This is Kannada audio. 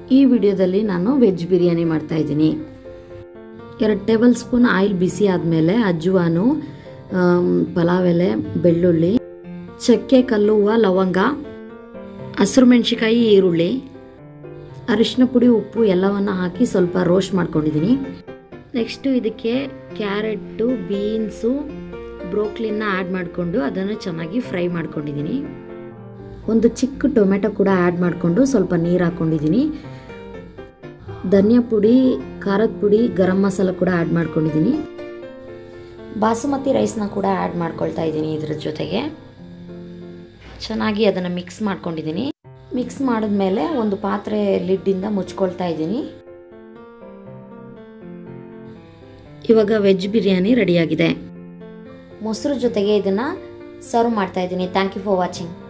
ಈ ವಿಡಿಯೋದಲ್ಲಿ ನಾನು ವೆಜ್ ಬಿರಿಯಾನಿ ಮಾಡ್ತಾ ಇದ್ದೀನಿ ಎರಡು ಟೇಬಲ್ ಸ್ಪೂನ್ ಆಯಿಲ್ ಬಿಸಿ ಆದಮೇಲೆ ಅಜ್ವಾನು ಆಮ್, ಪಲಾವ್ ಎಲೆ ಬೆಳ್ಳುಳ್ಳಿ ಚಕ್ಕೆ ಕಲ್ಲು ಹೂವು ಲವಂಗ ಹಸಿರು ಮೆಣಸಿಕಾಯಿ ಈರುಳ್ಳಿ ಅರಿಶಿನ ಪುಡಿ ಉಪ್ಪು ಎಲ್ಲವನ್ನು ಹಾಕಿ ಸ್ವಲ್ಪ ರೋಸ್ಟ್ ಮಾಡ್ಕೊಂಡಿದ್ದೀನಿ ನೆಕ್ಸ್ಟು ಇದಕ್ಕೆ ಕ್ಯಾರೆಟ್ಟು ಬೀನ್ಸು ಬ್ರೋಕ್ಲಿನ ಆ್ಯಡ್ ಮಾಡಿಕೊಂಡು ಅದನ್ನು ಚೆನ್ನಾಗಿ ಫ್ರೈ ಮಾಡ್ಕೊಂಡಿದ್ದೀನಿ ಒಂದು ಚಿಕ್ಕ ಟೊಮೆಟೊ ಕೂಡ ಆ್ಯಡ್ ಮಾಡಿಕೊಂಡು ಸ್ವಲ್ಪ ನೀರು ಹಾಕ್ಕೊಂಡಿದ್ದೀನಿ ಧನಿಯಾ ಪುಡಿ ಖಾರದ ಪುಡಿ ಗರಂ ಮಸಾಲ ಕೂಡ ಆ್ಯಡ್ ಮಾಡ್ಕೊಂಡಿದ್ದೀನಿ ಬಾಸುಮತಿ ರೈಸ್ನ ಕೂಡ ಆ್ಯಡ್ ಮಾಡ್ಕೊಳ್ತಾ ಇದ್ದೀನಿ ಇದ್ರ ಜೊತೆಗೆ ಚೆನ್ನಾಗಿ ಅದನ್ನು ಮಿಕ್ಸ್ ಮಾಡ್ಕೊಂಡಿದ್ದೀನಿ ಮಿಕ್ಸ್ ಮಾಡಿದ್ಮೇಲೆ ಒಂದು ಪಾತ್ರೆ ಲಿಡ್ಡಿಂದ ಮುಚ್ಕೊಳ್ತಾ ಇದ್ದೀನಿ ಇವಾಗ ವೆಜ್ ಬಿರಿಯಾನಿ ರೆಡಿಯಾಗಿದೆ ಮೊಸರು ಜೊತೆಗೆ ಇದನ್ನು ಸರ್ವ್ ಮಾಡ್ತಾ ಇದ್ದೀನಿ ಥ್ಯಾಂಕ್ ಯು ಫಾರ್ ವಾಚಿಂಗ್